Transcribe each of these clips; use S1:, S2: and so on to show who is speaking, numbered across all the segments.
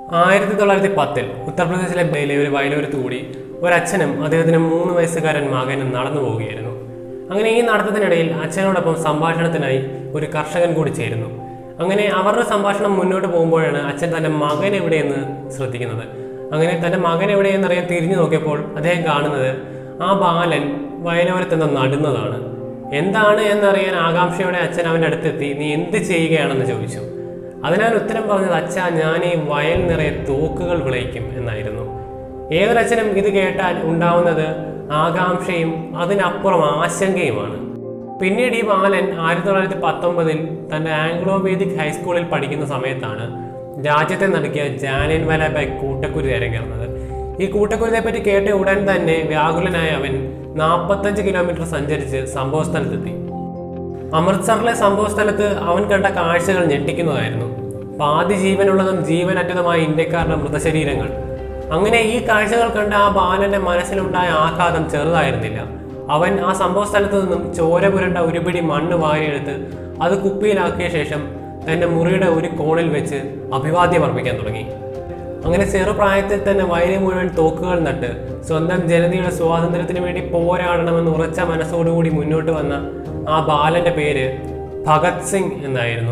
S1: ആയിരത്തി തൊള്ളായിരത്തി പത്തിൽ ഉത്തർപ്രദേശിലെ ബയിലെ ഒരു വയലോരത്ത് കൂടി ഒരച്ഛനും അദ്ദേഹത്തിന് മൂന്ന് വയസ്സുകാരൻ മകനും നടന്നു പോവുകയായിരുന്നു അങ്ങനെ ഈ നടത്തത്തിനിടയിൽ അച്ഛനോടൊപ്പം സംഭാഷണത്തിനായി ഒരു കർഷകൻ കൂടി ചേരുന്നു അങ്ങനെ അവരുടെ സംഭാഷണം മുന്നോട്ട് പോകുമ്പോഴാണ് അച്ഛൻ തൻ്റെ മകൻ എവിടെയെന്ന് ശ്രദ്ധിക്കുന്നത് അങ്ങനെ തൻ്റെ മകൻ എവിടെയെന്നറിയാൻ തിരിഞ്ഞു നോക്കിയപ്പോൾ അദ്ദേഹം കാണുന്നത് ആ ബാലൻ വയലോരത്തെന്ന് നടുന്നതാണ് എന്താണ് എന്നറിയാൻ ആകാംക്ഷയോടെ അച്ഛൻ അവൻ്റെ അടുത്തെത്തി നീ എന്ത് ചെയ്യുകയാണെന്ന് ചോദിച്ചു അതിനാൽ ഉത്തരം പറഞ്ഞത് അച്ഛാ ഞാൻ ഈ വയൽ നിറയെ തോക്കുകൾ വിളയിക്കും എന്നായിരുന്നു ഏതൊരച്ഛനും ഇത് കേട്ടാൽ ഉണ്ടാവുന്നത് ആകാംക്ഷയും അതിനപ്പുറം ആശങ്കയുമാണ് പിന്നീട് ഈ ബാലൻ ആയിരത്തി തൊള്ളായിരത്തി പത്തൊമ്പതിൽ തൻ്റെ ആംഗ്ലോ വേദിക് ഹൈസ്കൂളിൽ പഠിക്കുന്ന സമയത്താണ് രാജ്യത്തെ നടുക്കിയ ജാലിയൻ വാലാബാഗ് കൂട്ടക്കുരു അരങ്ങേറുന്നത് ഈ കൂട്ടക്കുരുതെ പറ്റി കേട്ട ഉടൻ തന്നെ വ്യാകുലനായ അവൻ നാൽപ്പത്തഞ്ച് കിലോമീറ്റർ സഞ്ചരിച്ച് സംഭവസ്ഥലത്തെത്തി അമൃത്സറിലെ സംഭവ സ്ഥലത്ത് അവൻ കണ്ട കാഴ്ചകൾ ഞെട്ടിക്കുന്നതായിരുന്നു പാതി ജീവനുള്ളതും ജീവനറ്റതുമായ ഇന്ത്യക്കാരുടെ മൃതശരീരങ്ങൾ അങ്ങനെ ഈ കാഴ്ചകൾ കണ്ട ആ ബാലന്റെ മനസ്സിലുണ്ടായ ആഘാതം ചെറുതായിരുന്നില്ല അവൻ ആ സംഭവ സ്ഥലത്ത് നിന്നും ചോര പുരണ്ട ഒരു പിടി മണ്ണ് വാരിയെടുത്ത് അത് കുപ്പിയിലാക്കിയ ശേഷം തന്റെ മുറിയുടെ ഒരു കോണിൽ വെച്ച് അഭിവാദ്യം അർപ്പിക്കാൻ തുടങ്ങി അങ്ങനെ ചെറുപ്രായത്തിൽ തന്നെ വയല് മുഴുവൻ തോക്കുകൾ നട്ട് സ്വന്തം ജനതയുടെ സ്വാതന്ത്ര്യത്തിന് വേണ്ടി പോരാടണമെന്ന് ഉറച്ച മനസ്സോടുകൂടി മുന്നോട്ട് വന്ന ആ ബാലന്റെ പേര് ഭഗത് സിംഗ് എന്നായിരുന്നു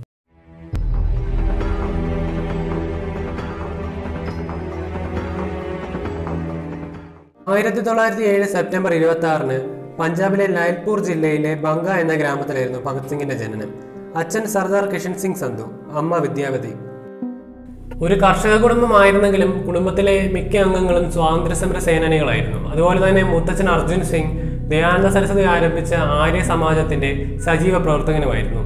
S1: ആയിരത്തി തൊള്ളായിരത്തി ഏഴ് സെപ്റ്റംബർ ഇരുപത്തി ആറിന് പഞ്ചാബിലെ ലൈൽപൂർ ജില്ലയിലെ ബംഗ എന്ന ഗ്രാമത്തിലായിരുന്നു ഭഗത് സിംഗിന്റെ ജനനം അച്ഛൻ സർദാർ കിഷൻ സിംഗ് സന്ധു അമ്മ വിദ്യാവതി ഒരു കർഷക കുടുംബമായിരുന്നെങ്കിലും കുടുംബത്തിലെ മിക്ക അംഗങ്ങളും സ്വാതന്ത്ര്യ സമര സേനാനികളായിരുന്നു അതുപോലെ തന്നെ മുത്തച്ഛൻ അർജുൻ സിംഗ് ദയാനന്ദ സരസ്വതി ആരംഭിച്ച ആര്യ സമാജത്തിന്റെ സജീവ പ്രവർത്തകനുമായിരുന്നു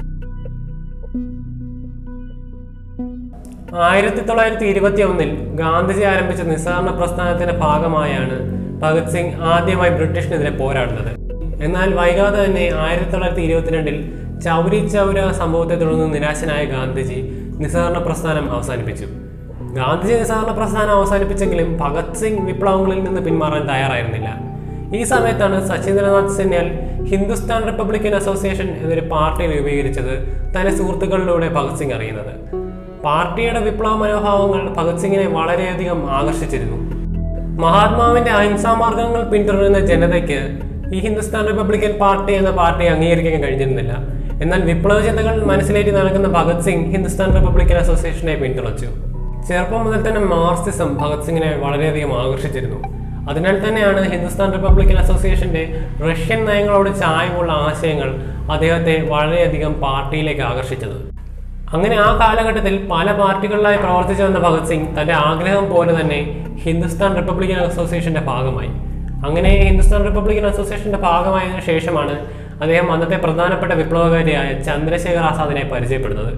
S1: ആയിരത്തി തൊള്ളായിരത്തി ഇരുപത്തി ഒന്നിൽ ഗാന്ധിജി ആരംഭിച്ച നിസ്സഹരണ പ്രസ്ഥാനത്തിന്റെ ഭാഗമായാണ് ഭഗത് സിംഗ് ആദ്യമായി ബ്രിട്ടീഷിനെതിരെ പോരാടുന്നത് എന്നാൽ വൈകാതെ തന്നെ ആയിരത്തി തൊള്ളായിരത്തി ഇരുപത്തിരണ്ടിൽ ചൗരി ചൗര സംഭവത്തെ തുടർന്ന് നിരാശനായ ഗാന്ധിജി നിസ്സഹരണ പ്രസ്ഥാനം അവസാനിപ്പിച്ചു ഗാന്ധിജി നിസ്സഹരണ പ്രസ്ഥാനം അവസാനിപ്പിച്ചെങ്കിലും ഭഗത് സിംഗ് വിപ്ലവങ്ങളിൽ നിന്ന് പിന്മാറാൻ തയ്യാറായിരുന്നില്ല ഈ സമയത്താണ് സച്ചിന്ദ്രനാഥ് സിന്യാൽ ഹിന്ദുസ്ഥാൻ റിപ്പബ്ലിക്കൻ അസോസിയേഷൻ എന്നൊരു പാർട്ടി രൂപീകരിച്ചത് തന്റെ സുഹൃത്തുക്കളിലൂടെ ഭഗത് സിംഗ് അറിയുന്നത് പാർട്ടിയുടെ വിപ്ലവ മനോഭാവങ്ങൾ ഭഗത് സിംഗിനെ വളരെയധികം ആകർഷിച്ചിരുന്നു മഹാത്മാവിന്റെ അഹിംസാ മാർഗങ്ങൾ പിന്തുടരുന്ന ജനതയ്ക്ക് ഈ ഹിന്ദുസ്ഥാൻ റിപ്പബ്ലിക്കൻ പാർട്ടി എന്ന പാർട്ടി അംഗീകരിക്കാൻ കഴിഞ്ഞിരുന്നില്ല എന്നാൽ വിപ്ലവ ചിന്തകൾ മനസ്സിലേറ്റി നടക്കുന്ന ഭഗത് സിംഗ് ഹിന്ദുസ്ഥാൻ റിപ്പബ്ലിക്കൻ അസോസിയേഷനെ പിന്തുണച്ചു ചെറുപ്പം മുതൽ തന്നെ മാർക്സിസം ഭഗത് സിംഗിനെ വളരെയധികം ആകർഷിച്ചിരുന്നു അതിനാൽ തന്നെയാണ് ഹിന്ദുസ്ഥാൻ റിപ്പബ്ലിക്കൻ അസോസിയേഷന്റെ റഷ്യൻ നയങ്ങളോട് ചായവുള്ള ആശയങ്ങൾ അദ്ദേഹത്തെ വളരെയധികം പാർട്ടിയിലേക്ക് ആകർഷിച്ചത് അങ്ങനെ ആ കാലഘട്ടത്തിൽ പല പാർട്ടികളിലായി പ്രവർത്തിച്ചു വന്ന ഭഗത് സിംഗ് തന്റെ ആഗ്രഹം പോലെ തന്നെ ഹിന്ദുസ്ഥാൻ റിപ്പബ്ലിക്കൻ അസോസിയേഷന്റെ ഭാഗമായി അങ്ങനെ ഹിന്ദുസ്ഥാൻ റിപ്പബ്ലിക്കൻ അസോസിയേഷന്റെ ഭാഗമായതിനു ശേഷമാണ് അദ്ദേഹം അന്നത്തെ പ്രധാനപ്പെട്ട വിപ്ലവകാരിയായ ചന്ദ്രശേഖർ ആസാദിനെ പരിചയപ്പെടുന്നത്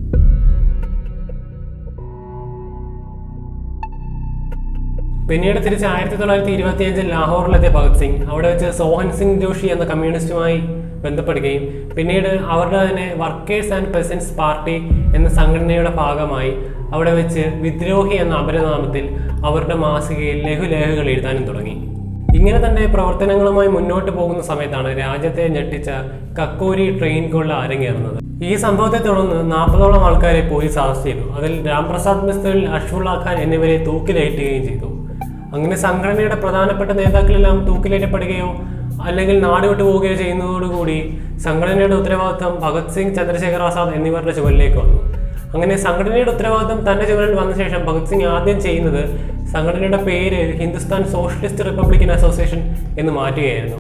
S1: പിന്നീട് തിരിച്ച് ആയിരത്തി തൊള്ളായിരത്തി ഇരുപത്തി അഞ്ചിൽ ലാഹോറിലെത്തിയ ഭഗത് സിംഗ് അവിടെ വെച്ച് സോഹൻ സിംഗ് ജോഷി എന്ന കമ്മ്യൂണിസ്റ്റുമായി ബന്ധപ്പെടുകയും പിന്നീട് അവരുടെ തന്നെ വർക്കേഴ്സ് ആൻഡ് പെസൻസ് പാർട്ടി എന്ന സംഘടനയുടെ ഭാഗമായി അവിടെ വെച്ച് വിദ്രോഹി എന്ന അപരനാമത്തിൽ അവരുടെ മാസികയിൽ ലഘുലേഖകൾ എഴുതാനും തുടങ്ങി ഇങ്ങനെ തന്നെ പ്രവർത്തനങ്ങളുമായി മുന്നോട്ട് പോകുന്ന സമയത്താണ് രാജ്യത്തെ ഞെട്ടിച്ച കക്കോരി ട്രെയിൻ കൊള്ള അരങ്ങേറുന്നത് ഈ സംഭവത്തെ തുടർന്ന് നാൽപ്പതോളം ആൾക്കാരെ പോലീസ് അറസ്റ്റ് ചെയ്തു അതിൽ രാംപ്രസാദ് മിസ്തൽ അഷ്ഫുള്ള ഖാൻ എന്നിവരെ തൂക്കിലേറ്റുകയും ചെയ്തു അങ്ങനെ സംഘടനയുടെ പ്രധാനപ്പെട്ട നേതാക്കളെല്ലാം തൂക്കിലേറ്റപ്പെടുകയോ അല്ലെങ്കിൽ നാട് വിട്ടു പോവുകയോ ചെയ്യുന്നതോടുകൂടി സംഘടനയുടെ ഉത്തരവാദിത്തം ഭഗത് സിംഗ് ചന്ദ്രശേഖർ ആസാദ് എന്നിവരുടെ ചുമലിലേക്ക് വന്നു അങ്ങനെ സംഘടനയുടെ ഉത്തരവാദിത്തം തന്റെ ചുമലിൽ വന്ന ശേഷം ഭഗത് സിംഗ് ആദ്യം ചെയ്യുന്നത് സംഘടനയുടെ പേര് ഹിന്ദുസ്ഥാൻ സോഷ്യലിസ്റ്റ് റിപ്പബ്ലിക്കൻ അസോസിയേഷൻ എന്ന് മാറ്റുകയായിരുന്നു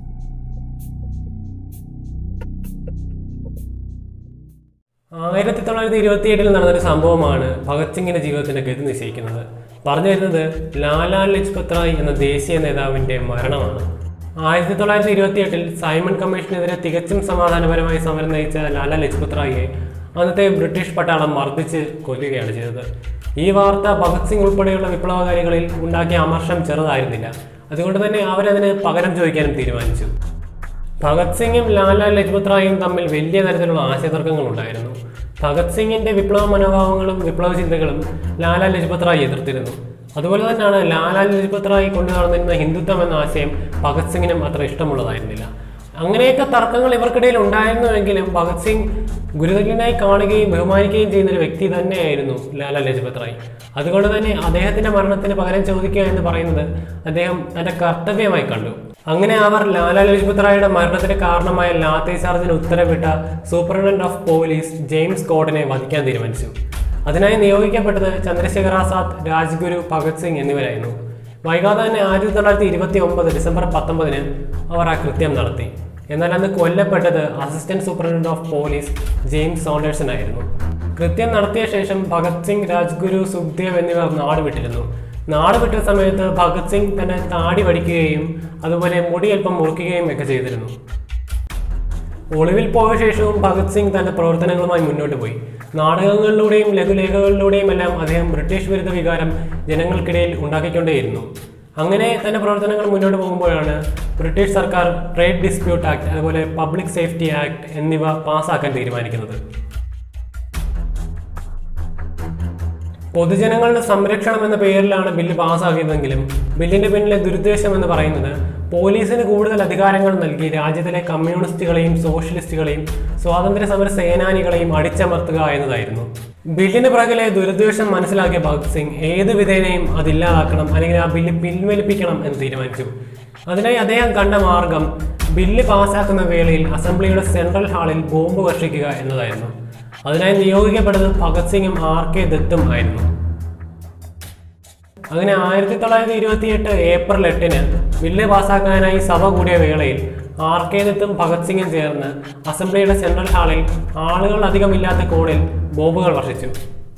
S1: ആയിരത്തി തൊള്ളായിരത്തി ഇരുപത്തി ഏഴിൽ നടന്നൊരു സംഭവമാണ് ഭഗത് സിംഗിന്റെ ജീവിതത്തിന്റെ ഗതി നിശ്ചയിക്കുന്നത് പറഞ്ഞു വരുന്നത് ലാലാ ലജ്പത് റായ് എന്ന ദേശീയ നേതാവിന്റെ മരണമാണ് ആയിരത്തി തൊള്ളായിരത്തി ഇരുപത്തി എട്ടിൽ സൈമൺ കമ്മീഷനെതിരെ തികച്ചും സമാധാനപരമായി സമരം നയിച്ച ലാലാ ലജ്പത് റായിയെ അന്നത്തെ ബ്രിട്ടീഷ് പട്ടാളം മർദ്ദിച്ച് കൊല്ലുകയാണ് ചെയ്തത് ഈ വാർത്ത ഭഗത് സിംഗ് ഉൾപ്പെടെയുള്ള വിപ്ലവകാരികളിൽ ഉണ്ടാക്കിയ അമർഷം ചെറുതായിരുന്നില്ല അതുകൊണ്ട് തന്നെ അവരതിന് പകരം ചോദിക്കാനും തീരുമാനിച്ചു ഭഗത് സിംഗും ലാലാ ലജ്പത് റായും തമ്മിൽ വലിയ തരത്തിലുള്ള ആശയതർക്കങ്ങൾ ഉണ്ടായിരുന്നു ഭഗത് സിംഗിന്റെ വിപ്ലവ മനോഭാവങ്ങളും വിപ്ലവ ചിന്തകളും ലാലാ ലജ്പത് റായ് എതിർത്തിരുന്നു അതുപോലെ തന്നെയാണ് ലാലാ ലജ്പത് റായ് കൊണ്ടു നടന്നിരുന്ന ഹിന്ദുത്വം എന്ന ആശയം ഭഗത് സിംഗിനും അത്ര ഇഷ്ടമുള്ളതായിരുന്നില്ല അങ്ങനെയൊക്കെ തർക്കങ്ങൾ ഇവർക്കിടയിൽ ഉണ്ടായിരുന്നുവെങ്കിലും ഭഗത് സിംഗ് ഗുരുതുല്യനായി കാണുകയും ബഹുമാനിക്കുകയും ചെയ്യുന്ന ഒരു വ്യക്തി തന്നെയായിരുന്നു ലാല ലജ്പത് റായ് അതുകൊണ്ട് തന്നെ അദ്ദേഹത്തിന്റെ മരണത്തിന് പകരം ചോദിക്കുക എന്ന് പറയുന്നത് അദ്ദേഹം തന്റെ കർത്തവ്യമായി കണ്ടു അങ്ങനെ അവർ ലാല ലജ്പത് റായിയുടെ മരണത്തിന് കാരണമായ ലാത്തേ ചാർജിന് ഉത്തരവിട്ട സൂപ്രണ്ടന്റ് ഓഫ് പോലീസ് ജെയിംസ് കോഡിനെ വധിക്കാൻ തീരുമാനിച്ചു അതിനായി നിയോഗിക്കപ്പെട്ടത് ചന്ദ്രശേഖർ ആസാദ് രാജ്ഗുരു ഭഗത് സിംഗ് എന്നിവരായിരുന്നു വൈകാതെ തന്നെ ആയിരത്തി തൊള്ളായിരത്തി ഇരുപത്തി ഒമ്പത് ഡിസംബർ പത്തൊമ്പതിന് അവർ ആ കൃത്യം നടത്തി എന്നാൽ അന്ന് കൊല്ലപ്പെട്ടത് assistant superintendent of police James Saunderson ആയിരുന്നു കൃത്യം നടത്തിയ ശേഷം ഭഗത് സിംഗ് രാജ്ഗുരു സുഖ്ദേവ് എന്നിവർ നാട് വിട്ടിരുന്നു നാട് വിട്ട സമയത്ത് ഭഗത് സിംഗ് തന്നെ താടി വടിക്കുകയും അതുപോലെ മുടി അല്പം മുറിക്കുകയും ഒക്കെ ചെയ്തിരുന്നു ഒളിവിൽ പോയ ശേഷവും ഭഗത് സിംഗ് തന്റെ പ്രവർത്തനങ്ങളുമായി മുന്നോട്ട് പോയി നാടകങ്ങളിലൂടെയും ലഘുലേഖകളിലൂടെയും എല്ലാം അദ്ദേഹം ബ്രിട്ടീഷ് വിരുദ്ധ വികാരം ജനങ്ങൾക്കിടയിൽ ഉണ്ടാക്കിക്കൊണ്ടേയിരുന്നു അങ്ങനെ തന്റെ പ്രവർത്തനങ്ങൾ മുന്നോട്ട് പോകുമ്പോഴാണ് ബ്രിട്ടീഷ് സർക്കാർ ട്രേഡ് ഡിസ്പ്യൂട്ട് ആക്ട് അതുപോലെ പബ്ലിക് സേഫ്റ്റി ആക്ട് എന്നിവ പാസ്സാക്കാൻ തീരുമാനിക്കുന്നത് പൊതുജനങ്ങളുടെ സംരക്ഷണം എന്ന പേരിലാണ് ബില്ല് പാസ്സാക്കിയതെങ്കിലും ബില്ലിന്റെ പിന്നിലെ ദുരുദ്ദേശം എന്ന് പറയുന്നത് പോലീസിന് കൂടുതൽ അധികാരങ്ങൾ നൽകി രാജ്യത്തിലെ കമ്മ്യൂണിസ്റ്റുകളെയും സോഷ്യലിസ്റ്റുകളെയും സ്വാതന്ത്ര്യ സമര സേനാനികളെയും അടിച്ചമർത്തുക എന്നതായിരുന്നു ബില്ലിന് പിറകിലെ ദുരുദ്ദേശം മനസ്സിലാക്കിയ ഭഗത് സിംഗ് ഏത് വിധേനയും അതില്ലാതാക്കണം അല്ലെങ്കിൽ ആ ബില്ല് പിൻവലിപ്പിക്കണം എന്ന് തീരുമാനിച്ചു അതിനായി അദ്ദേഹം കണ്ട മാർഗം ബില്ല് പാസ്സാക്കുന്ന വേളയിൽ അസംബ്ലിയുടെ സെൻട്രൽ ഹാളിൽ ബോംബ് വർഷിക്കുക എന്നതായിരുന്നു അതിനായി നിയോഗിക്കപ്പെട്ടത് ഭഗത് സിംഗും ആർ കെ ദത്തും ആയിരുന്നു അങ്ങനെ ആയിരത്തി തൊള്ളായിരത്തി ഇരുപത്തിയെട്ട് ഏപ്രിൽ എട്ടിന് ബില്ല് പാസ്സാക്കാനായി സഭ കൂടിയ വേളയിൽ ആർ കെ ദത്തും ഭഗത് സിംഗും ചേർന്ന് അസംബ്ലിയുടെ സെൻട്രൽ ഹാളിൽ ആളുകൾ അധികമില്ലാത്ത കോണിൽ ബോംബുകൾ വർഷിച്ചു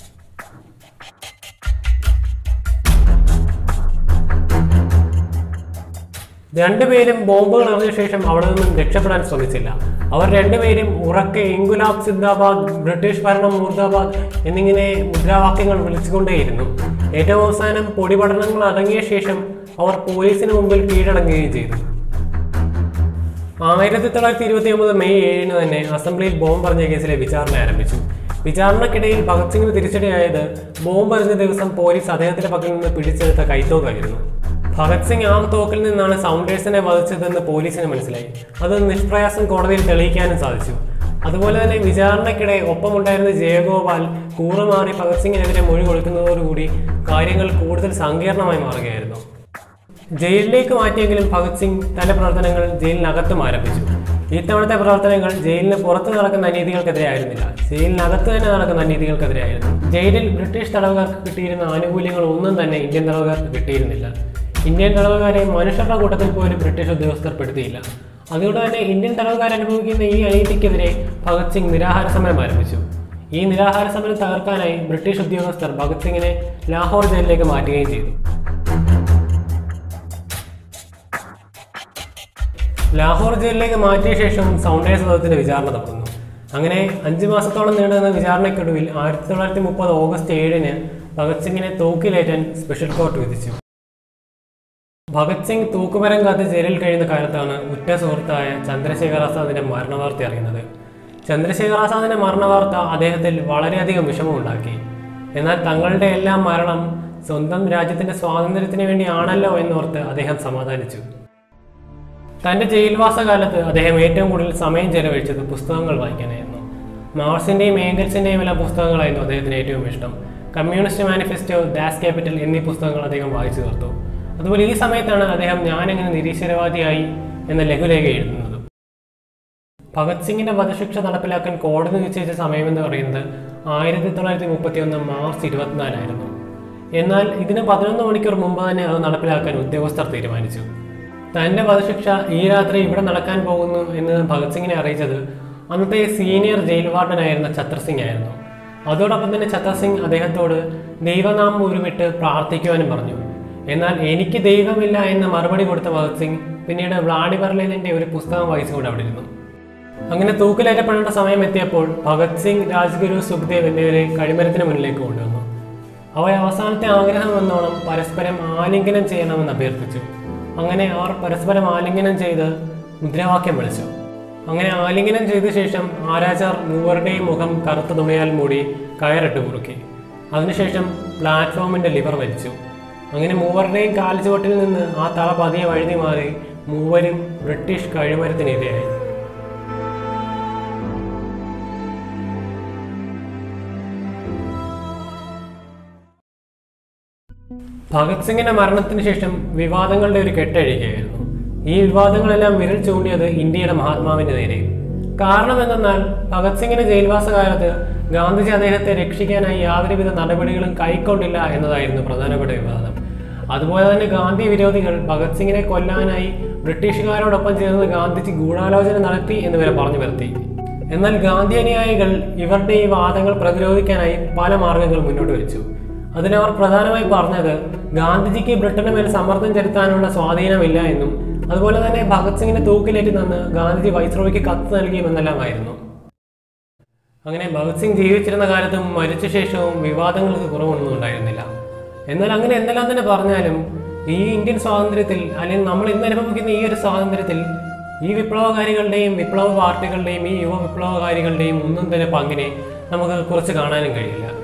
S1: രണ്ടുപേരും ബോംബുകൾ എറിഞ്ഞ ശേഷം അവിടെ നിന്നും രക്ഷപ്പെടാൻ ശ്രമിച്ചില്ല അവർ രണ്ടുപേരും ഉറക്കെ ഇൻഗുലാബ് സിന്ദാബാദ് ബ്രിട്ടീഷ് ഭരണം മുർദാബാദ് എന്നിങ്ങനെ മുദ്രാവാക്യങ്ങൾ വിളിച്ചുകൊണ്ടേയിരുന്നു ഏറ്റവും അവസാനം പൊടിപടലങ്ങൾ അടങ്ങിയ ശേഷം അവർ പോലീസിന് മുമ്പിൽ കീഴടങ്ങുകയും ചെയ്തു ആയിരത്തി തൊള്ളായിരത്തി ഇരുപത്തി ഒമ്പത് മെയ് ഏഴിന് തന്നെ അസംബ്ലിയിൽ ബോംബ് എറിഞ്ഞ കേസിലെ വിചാരണ ആരംഭിച്ചു വിചാരണക്കിടയിൽ ഭഗത് സിംഗിന് തിരിച്ചടിയായത് ബോംബ് എറിഞ്ഞ ദിവസം പോലീസ് അദ്ദേഹത്തിന്റെ പക്കൽ നിന്ന് പിടിച്ചെടുത്ത കൈത്തോക്കായിരുന്നു ഭഗത് സിംഗ് ആ തോക്കിൽ നിന്നാണ് സൗണ്ടേഴ്സിനെ വധിച്ചതെന്ന് പോലീസിന് മനസ്സിലായി അത് നിഷ്പ്രയാസം കോടതിയിൽ തെളിയിക്കാനും സാധിച്ചു അതുപോലെ തന്നെ വിചാരണയ്ക്കിടെ ഒപ്പമുണ്ടായിരുന്ന ജയഗോപാൽ കൂറുമാറി ഭഗത് സിംഗിനെതിരെ മൊഴി കൊടുക്കുന്നതോടുകൂടി കാര്യങ്ങൾ കൂടുതൽ സങ്കീർണമായി മാറുകയായിരുന്നു ജയിലിലേക്ക് മാറ്റിയെങ്കിലും ഭഗത് സിംഗ് തന്റെ പ്രവർത്തനങ്ങൾ ജയിലിനകത്തും ആരംഭിച്ചു ഇത്തവണത്തെ പ്രവർത്തനങ്ങൾ ജയിലിന് പുറത്ത് നടക്കുന്ന അനീതികൾക്കെതിരെ ആയിരുന്നില്ല ജയിലിനകത്ത് തന്നെ നടക്കുന്ന അനീതികൾക്കെതിരെ ആയിരുന്നു ജയിലിൽ ബ്രിട്ടീഷ് തടവുകാർക്ക് കിട്ടിയിരുന്ന ആനുകൂല്യങ്ങൾ ഒന്നും തന്നെ ഇന്ത്യൻ തടവുകാർക്ക് കിട്ടിയിരുന്നില്ല ഇന്ത്യൻ തടവുകാരെ മനുഷ്യരുടെ കൂട്ടത്തിൽ പോലും ബ്രിട്ടീഷ് ഉദ്യോഗസ്ഥർ പെടുത്തിയില്ല അതുകൊണ്ട് തന്നെ ഇന്ത്യൻ തടവുകാർ അനുഭവിക്കുന്ന ഈ അനീതിക്കെതിരെ ഭഗത് സിംഗ് നിരാഹാര സമരം ആരംഭിച്ചു ഈ നിരാഹാര സമരം തകർക്കാനായി ബ്രിട്ടീഷ് ഉദ്യോഗസ്ഥർ ഭഗത് സിംഗിനെ ലാഹോർ ജയിലിലേക്ക് മാറ്റുകയും ചെയ്തു ലാഹോർ ജയിലിലേക്ക് മാറ്റിയ ശേഷം സൗണ്ടേഴ്സ് വധത്തിന്റെ വിചാരണ തുടർന്നു അങ്ങനെ അഞ്ച് മാസത്തോളം നീണ്ടുനിന്ന വിചാരണയ്ക്കൊടുവിൽ ആയിരത്തി തൊള്ളായിരത്തി മുപ്പത് ഓഗസ്റ്റ് ഏഴിന് ഭഗത് സിംഗിനെ തൂക്കിലേറ്റാൻ സ്പെഷ്യൽ കോർട്ട് വിധിച്ചു ഭഗത് സിംഗ് തൂക്കുമരം കാത്ത് ജയിലിൽ കഴിയുന്ന കാലത്താണ് ഉറ്റ സുഹൃത്തായ ചന്ദ്രശേഖർ ആസാദിന്റെ മരണവാർത്ത അറിയുന്നത് ചന്ദ്രശേഖർ ആസാദിന്റെ മരണവാർത്ത അദ്ദേഹത്തിൽ വളരെയധികം വിഷമമുണ്ടാക്കി എന്നാൽ തങ്ങളുടെ എല്ലാം മരണം സ്വന്തം രാജ്യത്തിന്റെ സ്വാതന്ത്ര്യത്തിന് വേണ്ടിയാണല്ലോ എന്നോർത്ത് അദ്ദേഹം സമാധാനിച്ചു തന്റെ ജയിൽവാസ കാലത്ത് അദ്ദേഹം ഏറ്റവും കൂടുതൽ സമയം ചെലവഴിച്ചത് പുസ്തകങ്ങൾ വായിക്കാനായിരുന്നു മാർസിന്റെയും ഏംഗൽസിന്റെയും എല്ലാം പുസ്തകങ്ങളായിരുന്നു അദ്ദേഹത്തിന് ഏറ്റവും ഇഷ്ടം കമ്മ്യൂണിസ്റ്റ് മാനിഫെസ്റ്റോ ദാസ് ക്യാപിറ്റൽ എന്നീ പുസ്തകങ്ങൾ അദ്ദേഹം വായിച്ചു തീർത്തു അതുപോലെ ഈ സമയത്താണ് അദ്ദേഹം ഞാനെങ്ങനെ നിരീശ്വരവാദിയായി എന്ന ലഘുലേഖ എഴുതുന്നത് ഭഗത് സിംഗിന്റെ വധശിക്ഷ നടപ്പിലാക്കാൻ കോടതി നിശ്ചയിച്ച സമയമെന്ന് പറയുന്നത് ആയിരത്തി തൊള്ളായിരത്തി മുപ്പത്തി ഒന്ന് മാർച്ച് ഇരുപത്തിനാലായിരുന്നു എന്നാൽ ഇതിന് പതിനൊന്ന് മണിക്കൂർ മുമ്പ് തന്നെ അത് നടപ്പിലാക്കാൻ ഉദ്യോഗസ്ഥർ തീരുമാനിച്ചു തന്റെ വധശിക്ഷ ഈ രാത്രി ഇവിടെ നടക്കാൻ പോകുന്നു എന്ന് ഭഗത് സിംഗിനെ അറിയിച്ചത് അന്നത്തെ സീനിയർ ജയിൽ വാർഡനായിരുന്ന ഛത്ര സിംഗ് ആയിരുന്നു അതോടൊപ്പം തന്നെ ഛത്ര സിംഗ് അദ്ദേഹത്തോട് ദൈവനാമം ഉരുവിട്ട് പ്രാർത്ഥിക്കുവാനും പറഞ്ഞു എന്നാൽ എനിക്ക് ദൈവമില്ല എന്ന് മറുപടി കൊടുത്ത ഭഗത് സിംഗ് പിന്നീട് വ്ളാഡിമർലിനിന്റെ ഒരു പുസ്തകം വായിച്ചുകൊണ്ട് അവിടെ ഇരുന്നു അങ്ങനെ തൂക്കിലേറ്റപ്പെടേണ്ട സമയം എത്തിയപ്പോൾ ഭഗത് സിംഗ് രാജ്ഗുരു സുഖ്ദേവ് എന്നിവരെ കഴിമരത്തിന് മുന്നിലേക്ക് കൊണ്ടുവന്നു അവ അവസാനത്തെ ആഗ്രഹം എന്നോണം പരസ്പരം ആലിംഗനം ചെയ്യണമെന്ന് അഭ്യർത്ഥിച്ചു അങ്ങനെ അവർ പരസ്പരം ആലിംഗനം ചെയ്ത് മുദ്രാവാക്യം വിളിച്ചു അങ്ങനെ ആലിംഗനം ചെയ്ത ശേഷം ആരാചാർ മൂവരുടെയും മുഖം കറുത്ത തുണിയാൽ മൂടി കയറിട്ട് കുറുക്കി അതിനുശേഷം പ്ലാറ്റ്ഫോമിന്റെ ലിവർ വലിച്ചു അങ്ങനെ മൂവരുടെയും കാൽച്ചുവട്ടിൽ നിന്ന് ആ തള പതിയെ വഴുതി മാറി മൂവരും ബ്രിട്ടീഷ് കഴിമരത്തിനിരയായി ഭഗത് സിംഗിന്റെ മരണത്തിന് ശേഷം വിവാദങ്ങളുടെ ഒരു കെട്ടഴിക്കുകയായിരുന്നു ഈ വിവാദങ്ങളെല്ലാം വിരൽ ചൂണ്ടിയത് ഇന്ത്യയുടെ മഹാത്മാവിന്റെ നേരെ കാരണം എന്തെന്നാൽ ഭഗത് സിംഗിന്റെ ജയിൽവാസ കാലത്ത് ഗാന്ധിജി അദ്ദേഹത്തെ രക്ഷിക്കാനായി യാതൊരുവിധ നടപടികളും കൈക്കൊണ്ടില്ല എന്നതായിരുന്നു പ്രധാനപ്പെട്ട വിവാദം അതുപോലെ തന്നെ ഗാന്ധി വിരോധികൾ ഭഗത് സിംഗിനെ കൊല്ലാനായി ബ്രിട്ടീഷുകാരോടൊപ്പം ചേർന്ന് ഗാന്ധിജി ഗൂഢാലോചന നടത്തി എന്നിവരെ പറഞ്ഞു വരുത്തി എന്നാൽ ഗാന്ധി അനുയായികൾ ഇവരുടെ ഈ വാദങ്ങൾ പ്രതിരോധിക്കാനായി പല മാർഗങ്ങൾ മുന്നോട്ട് വെച്ചു അതിനവർ പ്രധാനമായി പറഞ്ഞത് ഗാന്ധിജിക്ക് ബ്രിട്ടന് മേൽ സമ്മർദ്ദം ചെലുത്താനുള്ള സ്വാധീനമില്ല എന്നും അതുപോലെ തന്നെ ഭഗത് സിംഗിനെ തൂക്കിലേറ്റി നിന്ന് ഗാന്ധിജി വൈസ്രോയ്ക്ക് കത്ത് നൽകിയുമെന്നെല്ലാമായിരുന്നു അങ്ങനെ ഭഗത് സിംഗ് ജീവിച്ചിരുന്ന കാലത്തും മരിച്ച ശേഷവും വിവാദങ്ങൾക്ക് കുറവൊന്നും ഉണ്ടായിരുന്നില്ല എന്നാൽ അങ്ങനെ എന്തെല്ലാം തന്നെ പറഞ്ഞാലും ഈ ഇന്ത്യൻ സ്വാതന്ത്ര്യത്തിൽ അല്ലെങ്കിൽ നമ്മൾ ഇന്ന് അനുഭവിക്കുന്ന ഈ ഒരു സ്വാതന്ത്ര്യത്തിൽ ഈ വിപ്ലവകാരികളുടെയും വിപ്ലവ പാർട്ടികളുടെയും ഈ യുവ വിപ്ലവകാരികളുടെയും ഒന്നും തന്നെ പങ്കിനെ നമുക്ക് കുറച്ച് കാണാനും കഴിയില്ല